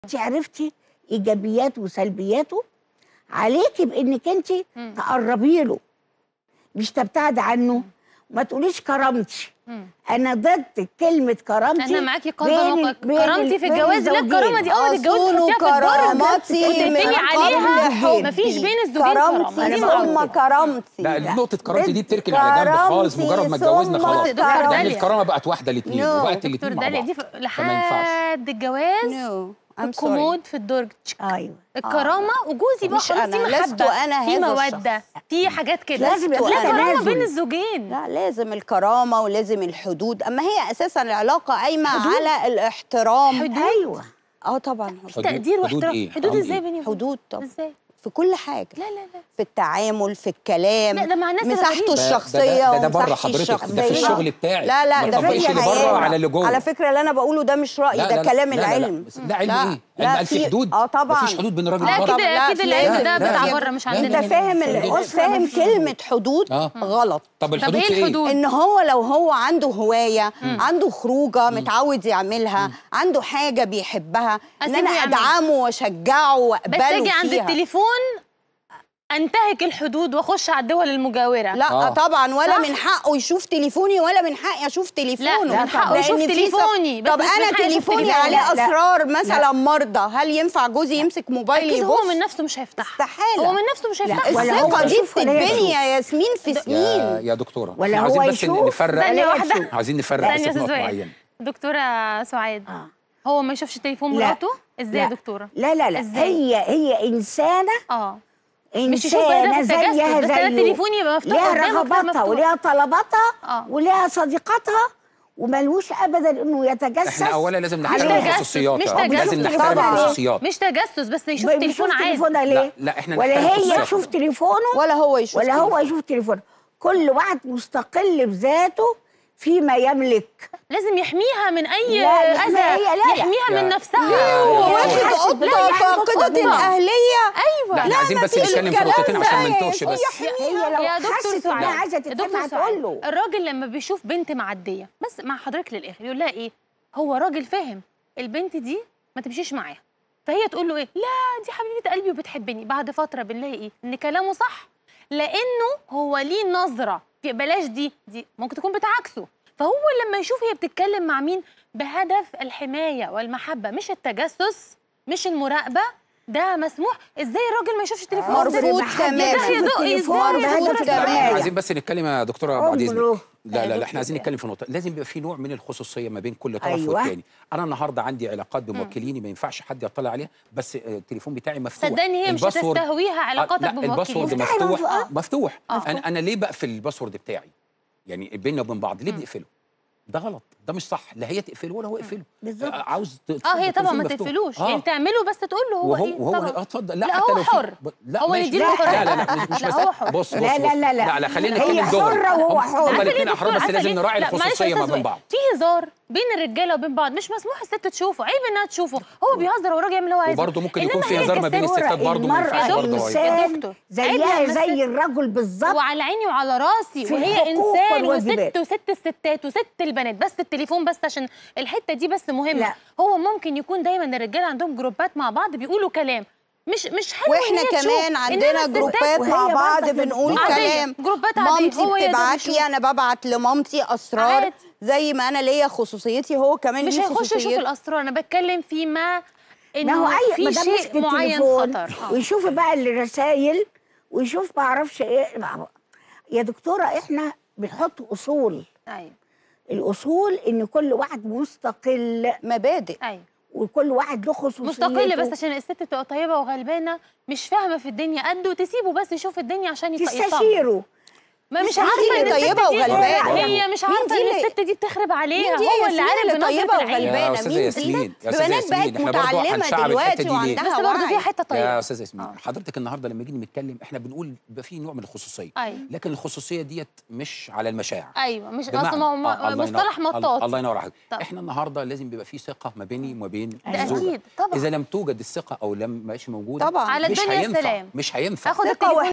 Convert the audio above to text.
انت عرفتي ايجابياته وسلبياته عليكي بانك انت مم. تقربي له مش تبتعدي عنه ما تقوليش كرامتي مم. انا ضد كلمه كرامتي انا معاكي بين- قدر بين- كرامتي في بين الجواز لا الزوجين. الكرامه دي اول الجواز أصول تحطيها في الدرج كرامتي وتقفلي من عليها قبل حبي. مفيش بين الزوجين كرامه كرامتي دي ثم معروفة. كرامتي لا نقطة كرامتي دي بتركن على جنب خالص كرامتي مجرد ما اتجوزنا ثم خلاص دكتور لأن داليا. الكرامة بقت واحدة الاثنين No. وبقت دكتور الاثنين مع داليا بعض دي ف- فما ينفعش لحد الجواز نو في الكومود في الدرج ايوه الكرامه وجوزي بقى مش خلاص أنا، في لست محبه أنا في هذا موده الشخص. في حاجات كده لازم يبقى لا في كرامه تنازل. بين الزوجين لا لازم الكرامة ولازم الحدود أما هي أساسا العلاقة قايمة على الاحترام حدود ايوه اه طبعا حدود- تقدير حدود واحترام إيه؟ حدود حدود ازاي إيه؟ بيني وبين- حدود طبعا ازاي في كل حاجة لا لا لا في التعامل في الكلام لا، ده مع الناس مساحته الغريبة. ده- الشخصية ده, ده, ده بره ومساحتي حضرتك ده في الشخصية. الشغل بتاعي لا لا ما ده تطبقش في اللي بره حياتي. على اللي جوه على فكرة اللي أنا بقوله ده مش رأيي لا ده لا لا، كلام لا لا لا. العلم بس ده علم لا، ايه؟ لا، علم قال في في- حدود اه طبعا مفيش حدود بين الراجل لا والمرأة اكيد لا، اكيد في العلم لازم. ده لا، بتاع لا. بره مش لا، عندنا انت هنا. فاهم حدود. ال- فاهم كلمة حدود اه غلط طب طب الحدود ايه في ايه؟ الحدود ان هو لو هو عنده هوايه عنده خروجه متعود يعملها عنده حاجه بيحبها ان أسيبه انا يعمل. ادعمه واشجعه بس واقبله اجي عند فيها. التليفون انتهك الحدود واخش على الدول المجاوره لا آه. طبعا ولا صح؟ من حقه يشوف تليفوني ولا من حقي اشوف تليفونه لا، من حقه لأن يشوف في تليفوني، سب- بس طب مش من انا حقي يشوف تليفوني تليفوني. عليه لا، لا. اسرار مثلا مرضى هل ينفع جوزي يمسك موبايلي اكيد يبص هو من نفسه مش هيفتحها استحالة. هو من نفسه مش لا، هيفتحها ولا هو الثقه دي يشوف ولا بتتبني يشوف. يا ياسمين في يا سنين يا دكتوره ولا إحنا هو عايزين بس يشوف نفرق ثانية ولا واحدة. يشوف. عايزين نفرق ثانية بس في يا نقطة سؤال. معينة دكتوره سعاد اه هو ما يشوفش تليفون لا. مراته ازاي يا لا. دكتوره لا لا لا إزاي؟ هي هي انسانه اه مش يشوف انسانه بهدف التجسس زيها بس انا زيه تليفوني يبقى مفتوح ليها قدامك كده رغباتها مفتوح. وليها طلباتها اه وليها صديقاتها وملوش ابدا انه يتجسس احنا اولا لازم مش نحترم تجسس، الخصوصيات مش آه، تجسس. لازم نحترم طبعاً. الخصوصيات مش تجسس بس يشوف بيشوف تليفون عادي تليفونها ليه لا لا احنا ولا نحترم هي الخصوصيات. تشوف تليفونه ولا هو يشوف ولا هو تليفونه. يشوف تليفونه كل واحد مستقل بذاته فيما يملك لازم يحميها من اي لا، لا، اذى هي- لا، لا. يحميها يا- من نفسها يا- هو يا واخد دكتورة. لا، قطه يعني فاقده قطة. الاهليه لا ايوه احنا عايزين بس مفيش نتكلم في الكلام نقطتين عشان ما ده يا نتوهش بس سيدي. هي لو يا دكتور حست سعاد انها عايزه تتكلم دكتور هتقول سعاد له الراجل لما بيشوف بنت معديه بس مع حضرتك للاخر يقول لها ايه هو راجل فاهم البنت دي ما تمشيش معاها فهي تقول له ايه لا دي حبيبه قلبي وبتحبني بعد فتره بنلاقي ايه ان كلامه صح لانه هو ليه نظره في بلاش دي دي ممكن تكون بتعكسه فهو لما يشوف هي بتتكلم مع مين بهدف الحمايه والمحبه مش التجسس مش المراقبه ده مسموح ازاي الراجل ما يشوفش تليفون مرفوض ازاي تماما. يا دق التليفون ازاي يا بهدف دكتورة تماما. سعاد؟ عايزين بس نتكلم يا دكتوره بعد اذنك عمره. لا يا لا لا دكتور. احنا عايزين نتكلم في نقطه لازم يبقى في نوع من الخصوصيه ما بين كل طرف أيوة. والتاني انا النهارده عندي علاقات بموكليني ما ينفعش حد يطلع عليها بس آه، التليفون بتاعي مفتوح صدقني هي مش الباسورد- هتستهويها آه، علاقاتك لا بموكلين الباسورد مفتوح مفتوح برضه، آه. مفتوح آه. انا انا ليه بقفل الباسورد بتاعي يعني بيننا وبين بعض ليه مم. بنقفله ده غلط ده مش صح لا هي تقفله ولا هو يقفله بالظبط. آه، عاوز ت- اه تفضل هي طبعا ما التليفون مفتوح. تقفلوش آه. يعني تعمله بس تقول له هو وهو ايه وهو طبعا اه اتفضل لا, لا، حتى هو لو في- حر. ب- لا هو ماشي. يديله لا حرية. لا لا مش, مش لا، بس هو حر. بص بص لا، لا، بص. لا، لا. لا لا خلينا هي نتكلم دغري حرة وهو هم- حر. هم عارفة ليه الاثنين يا احرار دكتور؟ بس عارفة لازم ليه؟ نراعي لا، معلش الخصوصيه بس ما بين سؤال. بعض في هزار بين الرجاله وبين بعض مش مسموح الست تشوفه عيب انها تشوفه هو بيهزر والراجل يعمل اللي هو عايزه وبرضه ممكن يكون إنما في هي هزار ما بين كست- الستات برضه ما المرأة ينفعش برضه إنسان يا دكتور، زيها عيب لما زي الست- الرجل بالظبط وعلى عيني وعلى راسي في وهي الحقوق انسان والواجبات. وست وست الستات وست البنات بس التليفون بس عشان الحته دي بس مهمه لا. هو ممكن يكون دايما الرجاله عندهم جروبات مع بعض بيقولوا كلام مش مش حلو إن واحنا هي تشوف. كمان إنما عندنا الستات جروبات وهي مع بعض برضك بنقول عادية، كلام جروبات عادية، مامتي هو يقدر بتبعت يشوف. لي انا ببعت لمامتي اسرار عادي. زي ما انا ليا خصوصيتي هو كمان مش ليه هيخش يشوف خصوصيته الاسرار انا بتكلم فيما ما هو انه اي في ما دام مسك شيء معين التليفون خطر آه. ويشوف بقى الرسائل ويشوف ما اعرفش ايه يا دكتوره احنا بنحط اصول ايوه الاصول ان كل واحد مستقل مبادئ ايوه وكل واحد له خصوصيته مستقل بس عشان الست تبقى طيبه وغلبانه مش فاهمه في الدنيا قد وتسيبه بس يشوف الدنيا عشان يط- يطمن تستشيره ما مش مين دي عارفه اللي ان الست طيبة دي وغلبانة؟ هي مش مين عارفه دي ان اللي- الست دي بتخرب عليها مين دي يا هو اللي ياسمين عارف اللي بنظره طيبة العين يا وغلبانة؟ استاذه مين دي؟ ياسمين يا استاذه بنات ياسمين بقت احنا برضه متعلمة هنشعب دلوقتي الحته دي ليه؟ وعندها بس برضه في وعي. حته طيبه يا استاذ ياسمين آه. حضرتك النهارده لما نيجي نتكلم احنا بنقول بيبقى في نوع من الخصوصيه ايوه لكن الخصوصيه ديت مش على المشاعر ايوه مش بمعنى- اصلا ما- ما- آه، الله ينور- مصطلح الله- مطاط الله ينور عليك طب. احنا النهارده لازم بيبقى في ثقه ما بيني وما بين ده الزوجه اكيد طبعا اذا لم توجد الثقه او لم مش موجوده طبعا على مش الدنيا هينفع السلام. مش هينفع اخد ثقة التليفون